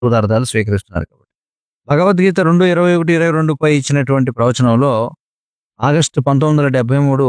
పదార్థాలు స్వీకరిస్తున్నారు కాబట్టి భగవద్గీత రెండు ఇరవై ఒకటి ఇరవై రెండు పై ఇచ్చినటువంటి ప్రవచనంలో ఆగస్టు పంతొమ్మిది వందల డెబ్బై మూడు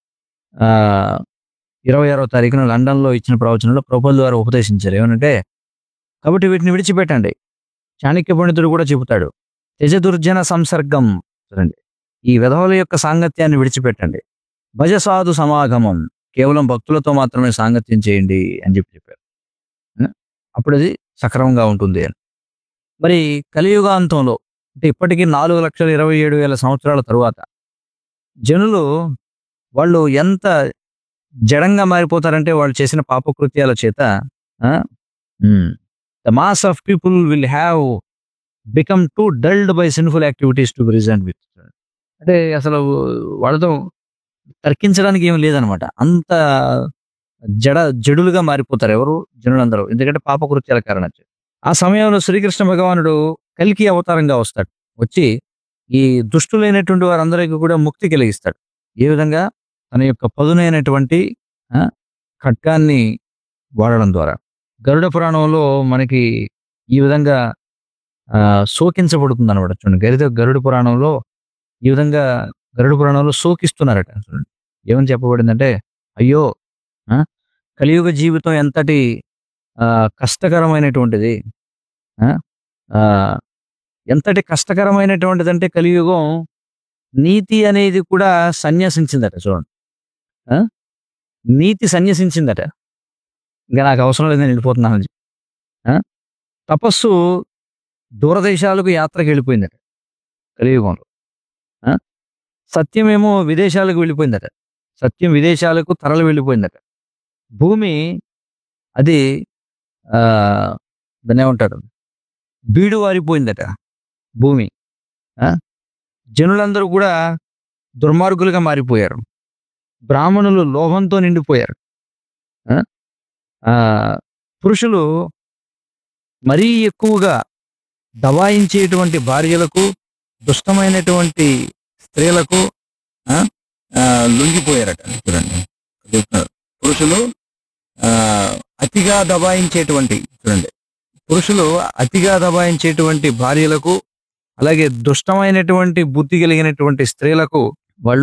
ఇరవై ఆరో తారీఖున లండన్లో ఇచ్చిన ప్రవచనంలో ప్రభుల ద్వారా ఉపదేశించారు ఏమనంటే కాబట్టి వీటిని విడిచిపెట్టండి చాణక్య పండితుడు కూడా చెబుతాడు త్యజ దుర్జన సంసర్గం చూడండి ఈ విధవుల యొక్క సాంగత్యాన్ని విడిచిపెట్టండి భజ సాధు సమాగమం కేవలం భక్తులతో మాత్రమే సాంగత్యం చేయండి అని చెప్పి చెప్పారు ఆ? అప్పుడు అది సక్రమంగా ఉంటుంది అని మరి కలియుగాంతంలో అంటే ఇప్పటికీ నాలుగు లక్షల ఇరవై ఏడు వేల సంవత్సరాల తరువాత జనులు వాళ్ళు ఎంత జడంగా మారిపోతారంటే వాళ్ళు చేసిన పాపకృత్యాల చేత the mass of people will have become too dulled by sinful activities to reason with అంటే అసలు వాళ్ళతో తర్కించడానికి ఏం లేదనమాట అంత జడ జడులుగా మారిపోతారు ఎవరు జనులందరూ ఎందుకంటే పాపకృత్యాల కారణం చేత. ఆ సమయంలో శ్రీకృష్ణ భగవానుడు కలికి అవతారంగా వస్తాడు వచ్చి ఈ దుష్టులైనటువంటి వారందరికీ కూడా ముక్తి కలిగిస్తాడు ఏ విధంగా తన యొక్క పదునైనటువంటి ఆ, ఖడ్గాన్ని వాడడం ద్వారా గరుడ పురాణంలో మనకి ఈ విధంగా ఆ, శోకించబడుతుంది అనమాట చూడండి గరిద గరుడ పురాణంలో ఈ విధంగా గరుడ పురాణంలో శోకిస్తున్నారట చూడండి ఏమని చెప్పబడిందంటే అయ్యో ఆ, కలియుగ జీవితం ఎంతటి ఆ, కష్టకరమైనటువంటిది ఆ, ఆ, ఎంతటి కష్టకరమైనటువంటిది అంటే కలియుగం నీతి అనేది కూడా సన్యాసించిందట చూడండి ఆ? నీతి సన్యసించిందట ఇంకా నాకు అవసరం లేదని వెళ్ళిపోతున్నాను అని చెప్పి. ఆ? తపస్సు దూరదేశాలకు యాత్రకు వెళ్ళిపోయిందట కలియుగంలో ఆ? సత్యమేమో విదేశాలకు వెళ్ళిపోయిందట సత్యం విదేశాలకు తరలి వెళ్ళిపోయిందట భూమి అది ఆ, దాన్ని ఏమంటారు బీడు వారిపోయిందట భూమి ఆ? జనులందరూ కూడా దుర్మార్గులుగా మారిపోయారు బ్రాహ్మణులు లోభంతో నిండిపోయారు ఆ? ఆ, పురుషులు మరీ ఎక్కువగా దబాయించేటువంటి భార్యలకు దుష్టమైనటువంటి స్త్రీలకు ఆ, ఆ, లొంగిపోయారట చూడండి చెప్తున్నారు. పురుషులు ఆ, అతిగా దబాయించేటువంటి చూడండి పురుషులు అతిగా దబాయించేటువంటి భార్యలకు అలాగే దుష్టమైనటువంటి బుద్ధి కలిగినటువంటి స్త్రీలకు వాళ్ళు